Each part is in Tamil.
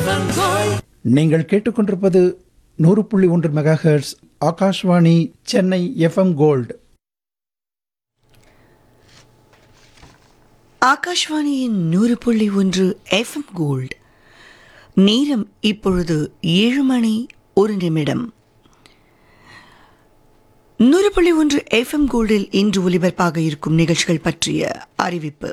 நீங்கள் கேட்டுக்கொண்டிருப்பது நூறு புள்ளி ஒன்று mega hertz Akashvani Chennai FM gold ஆகாஷ்வாணியின் நூறு புள்ளி ஒன்று எஃப்எம் கோல்ட் நேரம் இப்பொழுது ஏழு மணி ஒரு நிமிடம் நூறு புள்ளி ஒன்று எஃப்எம் கோல்டில் இன்று ஒலிபரப்பாக இருக்கும் நிகழ்ச்சிகள் பற்றிய அறிவிப்பு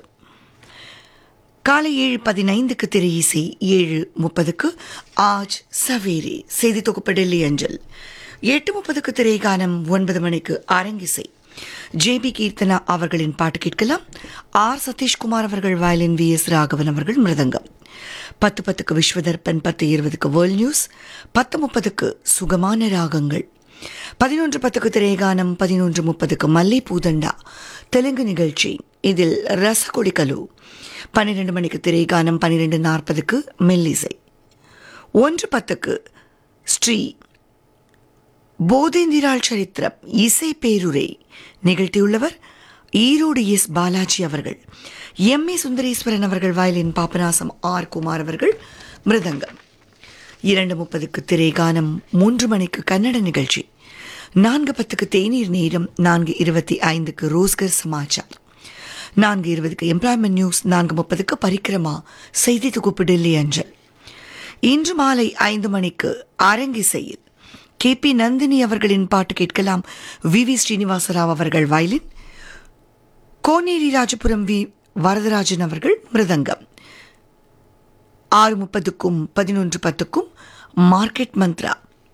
காலை ஏழு பதினைந்துக்கு திரை இசை ஏழு முப்பதுக்கு ஆஜ் சவேரி செய்தி தொகுப்பு டெல்லி அஞ்சல் எட்டு முப்பதுக்கு திரைகானம் ஒன்பது மணிக்கு அரங்கிசை ஜேபி கீர்த்தனா அவர்களின் பாட்டு கேட்கலாம் ஆர் சதீஷ்குமார் அவர்கள் வயலின் வி எஸ் ராகவன் அவர்கள் மிருதங்கம் பத்து பத்துக்கு விஸ்வதர்பன் பத்து இருபதுக்கு வேர்ல்ட் நியூஸ் பத்து முப்பதுக்கு சுகமான ராகங்கள் பதினொன்று பத்துக்கு திரைகானம் பதினொன்று முப்பதுக்கு மல்லை பூதண்டா தெலுங்கு நிகழ்ச்சி இதில் ரசகுடி கலு பன்னிரெண்டு மணிக்கு திரைகானம் பன்னிரெண்டு நாற்பதுக்கு மெல்லிசை ஒன்று பத்துக்கு ஸ்ரீ போதேந்திராள் சரித்திரம் இசை பேருரை நிகழ்த்தியுள்ளவர் ஈரோடு எஸ் பாலாஜி அவர்கள் எம் ஏ சுந்தரேஸ்வரன் அவர்கள் வயலின் பாபநாசம் ஆர் குமார் அவர்கள் மிருதங்கம் இரண்டு முப்பதுக்கு திரைகானம் மூன்று மணிக்கு கன்னட நிகழ்ச்சி நான்கு பத்துக்கு தேநீர் நேரம் நான்கு இருபத்தி ஐந்துக்கு ரோஸ்கர் சமாச்சார் நான்கு இருபதுக்கு எம்ப்ளாய்மெண்ட் நியூஸ் நான்கு முப்பதுக்கு பரிக்கிரமா செய்தி தொகுப்பு டெல்லி அஞ்சல் இன்று மாலை ஐந்து மணிக்கு அரங்கிசையில் கே பி நந்தினி அவர்களின் பாட்டு கேட்கலாம் வி வி ஸ்ரீனிவாசராவ் அவர்கள் வயலின் கோனேரி ராஜபுரம் வி வரதராஜன் அவர்கள் மிருதங்கம் ஆறு முப்பதுக்கும் பதினொன்று பத்துக்கும் மார்க்கெட் மந்த்ரா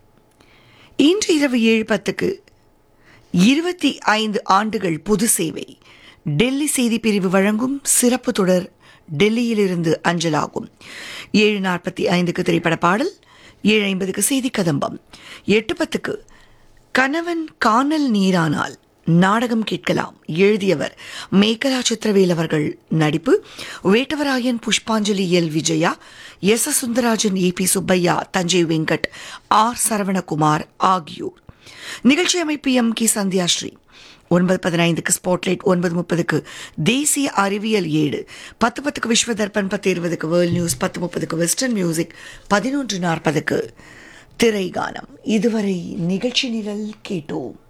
இன்று இரவு ஏழு பத்துக்கு இருபத்தி ஐந்து ஆண்டுகள் பொது சேவை டெல்லி செய்தி பிரிவு வழங்கும் சிறப்பு தொடர் டெல்லியிலிருந்து அஞ்சலாகும் ஏழு நாற்பத்தி ஐந்துக்கு திரைப்பட பாடல் ஏழு ஐம்பதுக்கு செய்தி கதம்பம் எட்டு பத்துக்கு கணவன் காணல் நீரானால் நாடகம் கேட்கலாம் எழுதியவர் மேகலா சித்திரவேல் அவர்கள் நடிப்பு Vettavarayan Pushpanjali L Vijaya S S Sundarajan A P Subbaiah Thanjai Venkat R Saravanakumar ஆகியோர் நிகழ்ச்சி அமைப்பு எம் கே சந்தியாஸ்ரீ ஒன்பது பதினைந்துக்கு ஸ்பாட்லைட் ஒன்பது முப்பதுக்கு தேசிய அறிவியல் ஏடு பத்து பத்துக்கு விஸ்வ தர்பன் பத்து இருபதுக்கு வேர்ல்ட் நியூஸ் பத்து முப்பதுக்கு வெஸ்டர்ன் மியூசிக் பதினொன்று நாற்பதுக்கு திரைகானம் இதுவரை நிகழ்ச்சி நிரல் கேட்டோம்